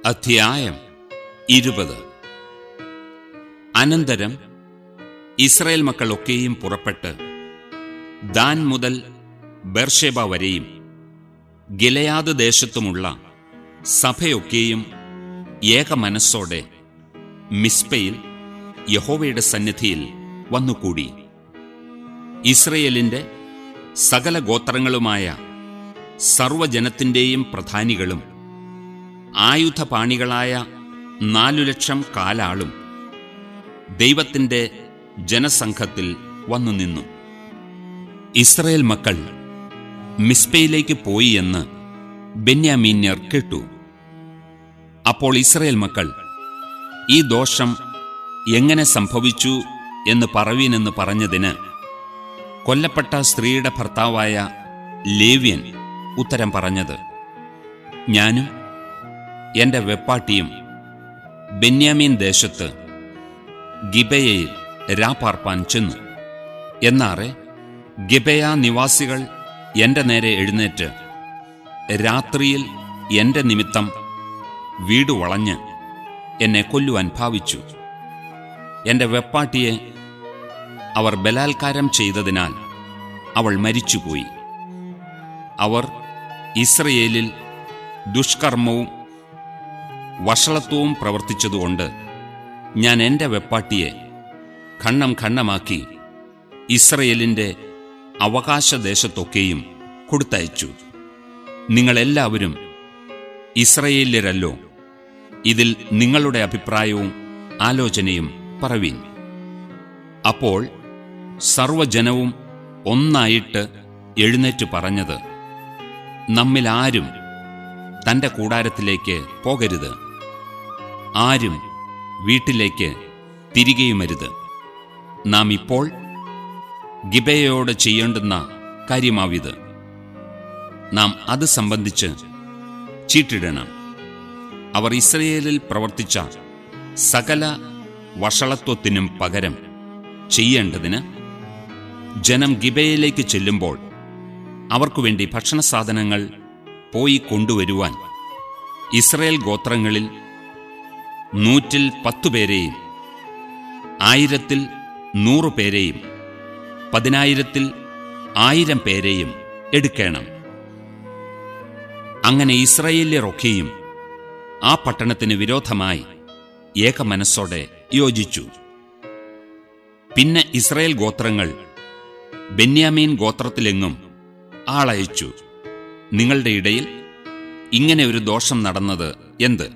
അധ്യായം ഇരുപത് അനന്തരം ഇസ്രായേൽ മക്കളൊക്കെയും പുറപ്പെട്ട് ദാൻ മുതൽ ബർഷേബ വരെയും ഗിലയാദ് ദേശത്തുമുള്ള സഭയൊക്കെയും ഏക മനസ്സോടെ മിസ്പയിൽ യഹോവയുടെ സന്നിധിയിൽ വന്നുകൂടി ഇസ്രയേലിന്റെ സകല ഗോത്രങ്ങളുമായ സർവജനത്തിന്റെയും പ്രധാനികളും ആയുധപാണികളായ നാലു ലക്ഷം കാലാളും ദൈവത്തിന്റെ ജനസംഘത്തിൽ വന്നു നിന്നു ഇസ്രയേൽ മക്കൾ മിസ്പയിലേക്ക് പോയി എന്ന് ബെന്യാമീന്യർ കേട്ടു അപ്പോൾ ഇസ്രയേൽ മക്കൾ ഈ ദോഷം എങ്ങനെ സംഭവിച്ചു എന്ന് പറവീനെന്ന് പറഞ്ഞതിന് കൊല്ലപ്പെട്ട സ്ത്രീയുടെ ഭർത്താവായ ലേവ്യൻ ഉത്തരം പറഞ്ഞത് ഞാനും എന്റെ വെപ്പാട്ടിയും ബെന്യാമീൻ ദേശത്ത് ഗിബയയിൽ രാപാർപ്പാൻ ചെന്നു എന്നാറെ ഗിബയ നിവാസികൾ എന്റെ നേരെ എഴുന്നേറ്റ് രാത്രിയിൽ എന്റെ നിമിത്തം വീട് വളഞ്ഞ് എന്നെ കൊല്ലുവാൻ ഭാവിച്ചു എന്റെ വെപ്പാട്ടിയെ അവർ ബലാത്കാരം ചെയ്തതിനാൽ അവൾ മരിച്ചുപോയി അവർ ഇസ്രയേലിൽ ദുഷ്കർമ്മവും വഷളത്വവും പ്രവർത്തിച്ചതുകൊണ്ട് ഞാൻ എന്റെ വെപ്പാട്ടിയെ ഖണ്ണം ഖണ്ണമാക്കി ഇസ്രയേലിന്റെ അവകാശദേശത്തൊക്കെയും കൊടുത്തയച്ചു നിങ്ങളെല്ലാവരും ഇസ്രയേല്യരല്ലോ ഇതിൽ നിങ്ങളുടെ അഭിപ്രായവും ആലോചനയും പറവീൻ അപ്പോൾ സർവജനവും ഒന്നായിട്ട് എഴുന്നേറ്റ് പറഞ്ഞത് നമ്മിൽ ആരും തന്റെ കൂടാരത്തിലേക്ക് പോകരുത് ആരും വീട്ടിലേക്ക് തിരികെയുമരുത് നാം ഇപ്പോൾ ഗിബയോട് ചെയ്യേണ്ടുന്ന കാര്യമാവിത് നാം അത് സംബന്ധിച്ച് ചീട്ടിടണം അവർ ഇസ്രയേലിൽ പ്രവർത്തിച്ച സകല വഷളത്വത്തിനും പകരം ചെയ്യേണ്ടതിന് ജനം ഗിബയിലേക്ക് ചെല്ലുമ്പോൾ അവർക്കു വേണ്ടി ഭക്ഷണ സാധനങ്ങൾ പോയി കൊണ്ടുവരുവാൻ ഇസ്രയേൽ ഗോത്രങ്ങളിൽ നൂറ്റിൽ പത്തുപേരെയും ആയിരത്തിൽ നൂറു പേരെയും പതിനായിരത്തിൽ ആയിരം പേരെയും എടുക്കണം അങ്ങനെ ഇസ്രയേല്യരൊക്കെയും ആ പട്ടണത്തിന് വിരോധമായി ഏക മനസ്സോടെ യോജിച്ചു പിന്നെ ഇസ്രയേൽ ഗോത്രങ്ങൾ ബെന്യാമീൻ ഗോത്രത്തിലെങ്ങും ആളയച്ചു നിങ്ങളുടെ ഇടയിൽ ഇങ്ങനെ ഒരു ദോഷം നടന്നത് എന്ത്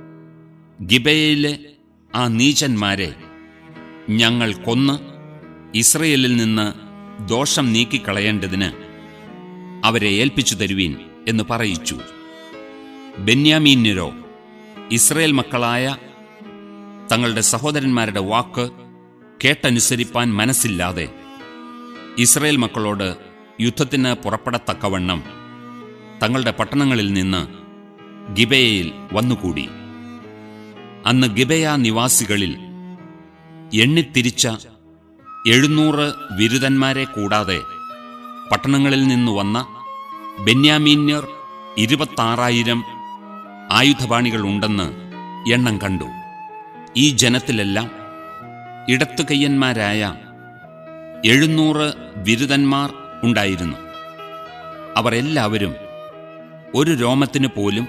ഗിബയയിലെ ആ നീചന്മാരെ ഞങ്ങൾ കൊന്ന് ഇസ്രയേലിൽ നിന്ന് ദോഷം നീക്കിക്കളയേണ്ടതിന് അവരെ ഏൽപ്പിച്ചു തരുവീൻ എന്ന് പറയിച്ചു ബെന്യാമീന്യരോ ഇസ്രയേൽ മക്കളായ തങ്ങളുടെ സഹോദരന്മാരുടെ വാക്ക് കേട്ടനുസരിപ്പാൻ മനസ്സില്ലാതെ ഇസ്രയേൽ മക്കളോട് യുദ്ധത്തിന് പുറപ്പെടത്തക്കവണ്ണം തങ്ങളുടെ പട്ടണങ്ങളിൽ നിന്ന് ഗിബയയിൽ വന്നുകൂടി അന്ന് ഗിബയ നിവാസികളിൽ എണ്ണിത്തിരിച്ച എഴുന്നൂറ് വിരുദന്മാരെ കൂടാതെ പട്ടണങ്ങളിൽ നിന്ന് വന്ന ബെന്യാമീന്യർ ഇരുപത്താറായിരം ആയുധപാണികൾ ഉണ്ടെന്ന് എണ്ണം കണ്ടു ഈ ജനത്തിലെല്ലാം ഇടത്തുകയ്യന്മാരായ എഴുന്നൂറ് ബിരുദന്മാർ ഉണ്ടായിരുന്നു അവർ എല്ലാവരും ഒരു രോമത്തിനു പോലും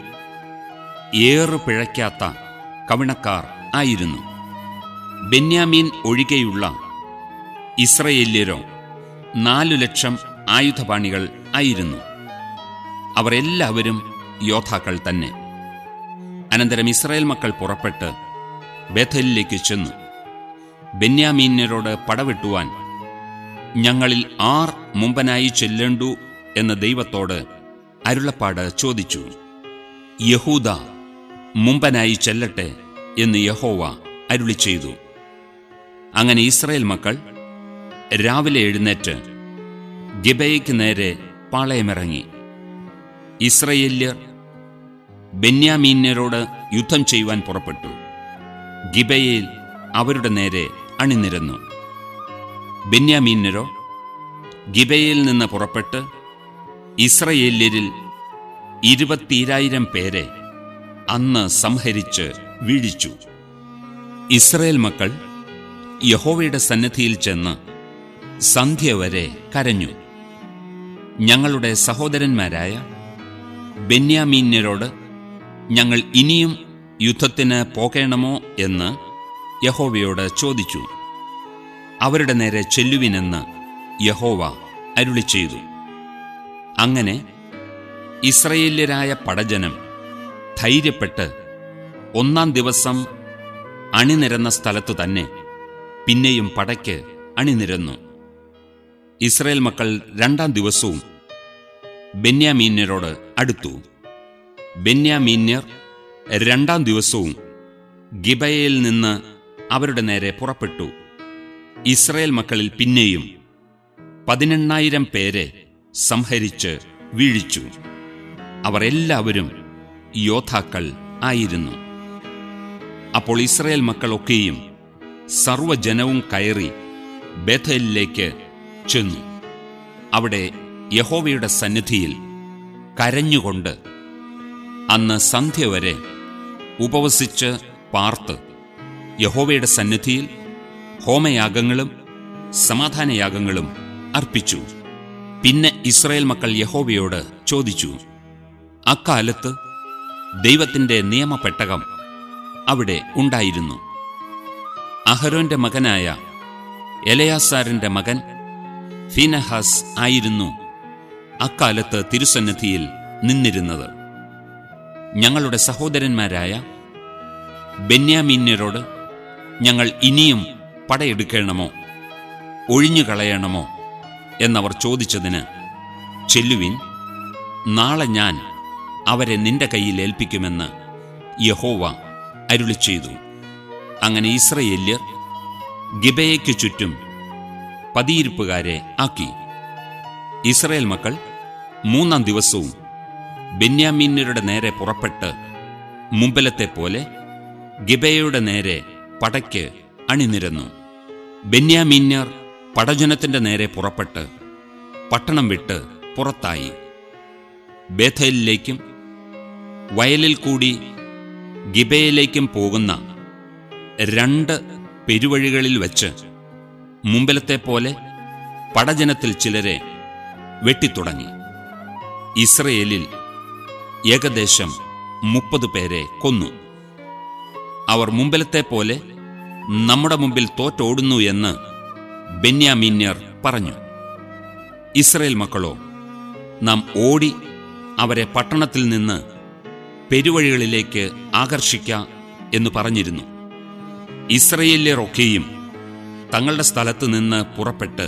ഏറു പിഴയ്ക്കാത്ത കവിണക്കാർ ആയിരുന്നു ബെന്യാമീൻ ഒഴികെയുള്ള ഇസ്രയേല്യരോ നാലു ലക്ഷം ആയുധപാണികൾ ആയിരുന്നു അവർ എല്ലാവരും യോദ്ധാക്കൾ തന്നെ അനന്തരം ഇസ്രായേൽ മക്കൾ പുറപ്പെട്ട് ബേഥലിലേക്ക് ചെന്നു ബെന്യാമീന്യരോട് പടവെട്ടുവാൻ ഞങ്ങളിൽ ആർ മുമ്പനായി ചെല്ലേണ്ടു എന്ന ദൈവത്തോട് അരുളപ്പാട് ചോദിച്ചു യഹൂദ മുമ്പനായി ചെല്ലട്ടെ എന്ന് യഹോവ അരുളി ചെയ്തു അങ്ങനെ ഇസ്രായേൽ മക്കൾ രാവിലെ എഴുന്നേറ്റ് ഗിബയ്ക്ക് നേരെ പാളയമിറങ്ങി ഇസ്രയേല്യർ ബെന്യാമീന്യരോട് യുദ്ധം ചെയ്യുവാൻ പുറപ്പെട്ടു ഗിബയിൽ അവരുടെ നേരെ അണിനിരന്നു ബെന്യാമീന്യരോ ഗിബയിൽ നിന്ന് പുറപ്പെട്ട് ഇസ്രയേല്യരിൽ ഇരുപത്തിരായിരം പേരെ അന്ന് സംഹരിച്ച് വീഴിച്ചു ഇസ്രയേൽ മക്കൾ യഹോവയുടെ സന്നിധിയിൽ ചെന്ന് സന്ധ്യ വരെ കരഞ്ഞു ഞങ്ങളുടെ സഹോദരന്മാരായ ബെന്യാമീന്യരോട് ഞങ്ങൾ ഇനിയും യുദ്ധത്തിന് പോകേണമോ എന്ന് യഹോവയോട് ചോദിച്ചു അവരുടെ നേരെ ചെല്ലുവിനെന്ന് യഹോവ അരുളി ചെയ്തു അങ്ങനെ ഇസ്രയേല്യരായ പടജനം ധൈര്യപ്പെട്ട് ഒന്നാം ദിവസം അണിനിരന്ന സ്ഥലത്തു തന്നെ പിന്നെയും പടയ്ക്ക് അണിനിരന്നു ഇസ്രയേൽ മക്കൾ രണ്ടാം ദിവസവും ബെന്യാമീന്യരോട് അടുത്തു ബെന്യാമീന്യർ രണ്ടാം ദിവസവും ഗിബയയിൽ നിന്ന് അവരുടെ നേരെ പുറപ്പെട്ടു ഇസ്രയേൽ മക്കളിൽ പിന്നെയും പതിനെണ്ണായിരം പേരെ സംഹരിച്ച് വീഴിച്ചു അവർ എല്ലാവരും യോദ്ധാക്കൾ ആയിരുന്നു അപ്പോൾ ഇസ്രയേൽ മക്കളൊക്കെയും സർവ്വജനവും കയറി ബേഥലിലേക്ക് ചെന്നു അവിടെ യഹോവയുടെ സന്നിധിയിൽ കരഞ്ഞുകൊണ്ട് അന്ന് സന്ധ്യ വരെ ഉപവസിച്ച് പാർത്ത് യഹോവയുടെ സന്നിധിയിൽ ഹോമയാഗങ്ങളും സമാധാനയാഗങ്ങളും അർപ്പിച്ചു പിന്നെ ഇസ്രായേൽ മക്കൾ യഹോവയോട് ചോദിച്ചു അക്കാലത്ത് ദൈവത്തിന്റെ നിയമപ്പെട്ടകം അവിടെ ഉണ്ടായിരുന്നു അഹരോന്റെ മകനായ എലയാസാറിന്റെ മകൻ ഫിനഹാസ് ആയിരുന്നു അക്കാലത്ത് തിരുസന്നിധിയിൽ നിന്നിരുന്നത് ഞങ്ങളുടെ സഹോദരന്മാരായ ബെന്യാമീന്യരോട് ഞങ്ങൾ ഇനിയും പടയെടുക്കണമോ ഒഴിഞ്ഞുകളയണമോ എന്നവർ ചോദിച്ചതിന് ചെല്ലുവിൻ നാളെ ഞാൻ അവരെ നിന്റെ കയ്യിൽ ഏൽപ്പിക്കുമെന്ന് യഹോവ അരുളി ചെയ്തു അങ്ങനെ ഇസ്രയേല്യർ ഗിബയയ്ക്ക് ചുറ്റും പതിയിരിപ്പുകാരെ ആക്കി ഇസ്രയേൽ മക്കൾ മൂന്നാം ദിവസവും ബെന്യാമീന്യരുടെ നേരെ പുറപ്പെട്ട് മുമ്പലത്തെ പോലെ ഗിബയയുടെ നേരെ പടയ്ക്ക് അണിനിരന്നു ബെന്യാമീന്യർ പടജനത്തിന്റെ നേരെ പുറപ്പെട്ട് പട്ടണം വിട്ട് പുറത്തായി ബേഥലിലേക്കും വയലിൽ കൂടി ഗിബയയിലേക്കും പോകുന്ന രണ്ട് പെരുവഴികളിൽ വച്ച് മുമ്പിലത്തെ പോലെ പടജനത്തിൽ ചിലരെ വെട്ടിത്തുടങ്ങി ഇസ്രയേലിൽ ഏകദേശം മുപ്പത് പേരെ കൊന്നു അവർ മുമ്പിലത്തെ പോലെ നമ്മുടെ മുമ്പിൽ തോറ്റോടുന്നു എന്ന് ബെന്യാമീന്യർ പറഞ്ഞു ഇസ്രയേൽ മക്കളോ നാം ഓടി അവരെ പട്ടണത്തിൽ നിന്ന് പെരുവഴികളിലേക്ക് ആകർഷിക്ക എന്ന് പറഞ്ഞിരുന്നു ഇസ്രയേല്യർ ഒക്കെയും തങ്ങളുടെ സ്ഥലത്ത് നിന്ന് പുറപ്പെട്ട്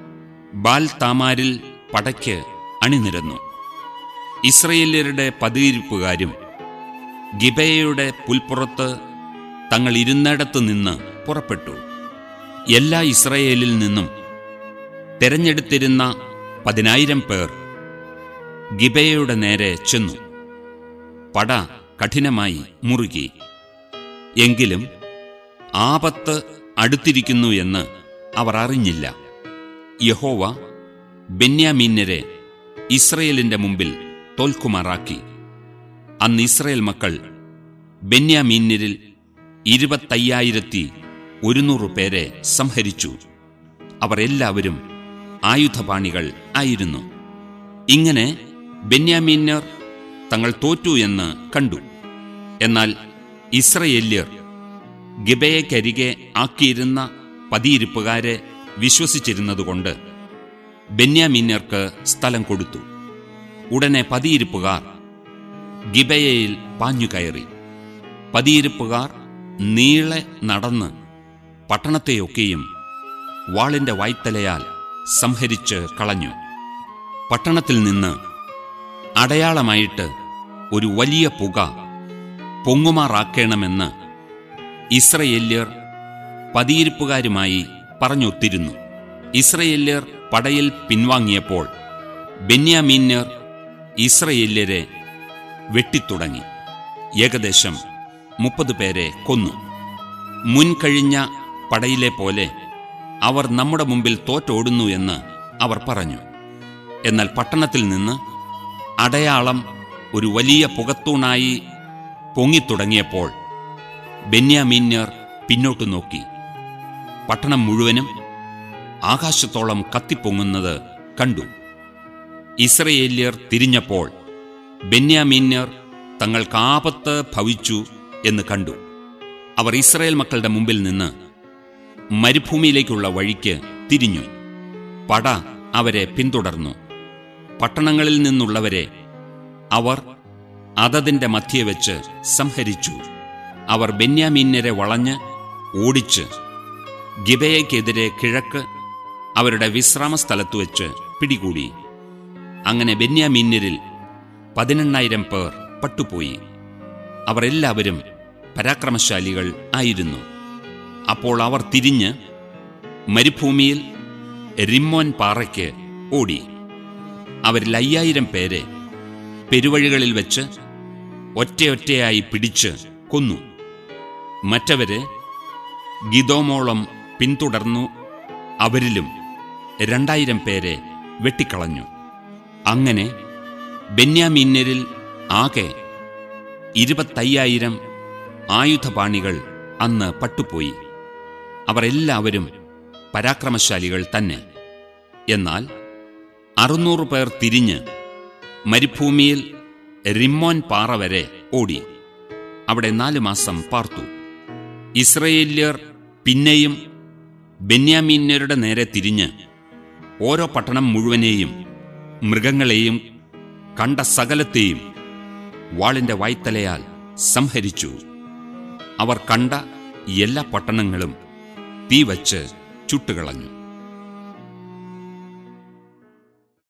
ബാൽ താമാരിൽ പടയ്ക്ക് അണിനിരന്നു ഇസ്രയേല്യരുടെ പതിയിരിപ്പുകാരും ഗിബയയുടെ പുൽപ്പുറത്ത് തങ്ങൾ ഇരുന്നിടത്ത് നിന്ന് പുറപ്പെട്ടു എല്ലാ ഇസ്രയേലിൽ നിന്നും തെരഞ്ഞെടുത്തിരുന്ന പതിനായിരം പേർ ഗിബയയുടെ നേരെ ചെന്നു പട കഠിനമായി മുറുകി എങ്കിലും ആപത്ത് അടുത്തിരിക്കുന്നു എന്ന് അവർ അറിഞ്ഞില്ല യഹോവ ബെന്യാമീന്യരെ ഇസ്രയേലിന്റെ മുമ്പിൽ തോൽക്കുമാറാക്കി അന്ന് ഇസ്രയേൽ മക്കൾ ബെന്യാമീന്യരിൽ ഇരുപത്തയ്യായിരത്തി ഒരുന്നൂറ് പേരെ സംഹരിച്ചു അവർ എല്ലാവരും ആയുധപാണികൾ ആയിരുന്നു ഇങ്ങനെ ബെന്യാമീന്യർ തങ്ങൾ തോറ്റു എന്ന് കണ്ടു എന്നാൽ ഇസ്രയേല്യർ ഗിബയക്കരികെ ആക്കിയിരുന്ന പതിയിരിപ്പുകാരെ വിശ്വസിച്ചിരുന്നതുകൊണ്ട് ബെന്യാമീന്യർക്ക് സ്ഥലം കൊടുത്തു ഉടനെ പതിയിരിപ്പുകാർ ഗിബയയിൽ പാഞ്ഞുകയറി പതിയിരിപ്പുകാർ നീളെ നടന്ന് പട്ടണത്തെയൊക്കെയും വാളിന്റെ വായ്ത്തലയാൽ സംഹരിച്ച് കളഞ്ഞു പട്ടണത്തിൽ നിന്ന് അടയാളമായിട്ട് ഒരു വലിയ പുക പൊങ്ങുമാറാക്കണമെന്ന് ഇസ്രയേല്യർ പതിയിരിപ്പുകാരുമായി പറഞ്ഞൊത്തിരുന്നു ഇസ്രയേല്യർ പടയിൽ പിൻവാങ്ങിയപ്പോൾ ബെന്യാമീന്യർ ഇസ്രയേല്യരെ വെട്ടിത്തുടങ്ങി ഏകദേശം മുപ്പത് പേരെ കൊന്നു മുൻകഴിഞ്ഞ പടയിലെ പോലെ അവർ നമ്മുടെ മുമ്പിൽ തോറ്റോടുന്നു എന്ന് അവർ പറഞ്ഞു എന്നാൽ പട്ടണത്തിൽ നിന്ന് അടയാളം ഒരു വലിയ പുകത്തൂണായി പൊങ്ങിത്തുടങ്ങിയപ്പോൾ ബെന്യാമീന്യർ പിന്നോട്ടു നോക്കി പട്ടണം മുഴുവനും ആകാശത്തോളം കത്തിപ്പൊങ്ങുന്നത് കണ്ടു ഇസ്രയേല്യർ തിരിഞ്ഞപ്പോൾ ബെന്യാമീന്യർ തങ്ങൾക്ക് ആപത്ത് ഭവിച്ചു എന്ന് കണ്ടു അവർ ഇസ്രയേൽ മക്കളുടെ മുമ്പിൽ നിന്ന് മരുഭൂമിയിലേക്കുള്ള വഴിക്ക് തിരിഞ്ഞു പട അവരെ പിന്തുടർന്നു പട്ടണങ്ങളിൽ നിന്നുള്ളവരെ അവർ അതതിന്റെ മധ്യേ വെച്ച് സംഹരിച്ചു അവർ ബെന്യാമീന്യരെ വളഞ്ഞ് ഓടിച്ച് ഗിബയയ്ക്കെതിരെ കിഴക്ക് അവരുടെ വിശ്രാമ സ്ഥലത്ത് വെച്ച് പിടികൂടി അങ്ങനെ ബെന്യാമീന്യരിൽ പതിനെണ്ണായിരം പേർ പട്ടുപോയി അവർ എല്ലാവരും പരാക്രമശാലികൾ ആയിരുന്നു അപ്പോൾ അവർ തിരിഞ്ഞ് മരുഭൂമിയിൽ റിമ്മോൻ പാറയ്ക്ക് ഓടി അവരിൽ അയ്യായിരം പേരെ പെരുവഴികളിൽ വെച്ച് ഒറ്റയൊറ്റയായി പിടിച്ച് കൊന്നു മറ്റവര് ഗിതോമോളം പിന്തുടർന്നു അവരിലും രണ്ടായിരം പേരെ വെട്ടിക്കളഞ്ഞു അങ്ങനെ ബെന്യാമീന്യരിൽ ആകെ ഇരുപത്തയ്യായിരം ആയുധപാണികൾ അന്ന് പട്ടുപോയി അവർ എല്ലാവരും പരാക്രമശാലികൾ തന്നെ എന്നാൽ അറുന്നൂറ് പേർ തിരിഞ്ഞ് മരുഭൂമിയിൽ റിമ്മോൻ പാറ വരെ ഓടി അവിടെ നാലു മാസം പാർത്തു ഇസ്രയേല്യർ പിന്നെയും ബെന്യാമീന്യരുടെ നേരെ തിരിഞ്ഞ് ഓരോ പട്ടണം മുഴുവനെയും മൃഗങ്ങളെയും കണ്ട സകലത്തെയും വാളിന്റെ വായ്ത്തലയാൽ സംഹരിച്ചു അവർ കണ്ട എല്ലാ പട്ടണങ്ങളും തീ വച്ച് ചുട്ടുകളഞ്ഞു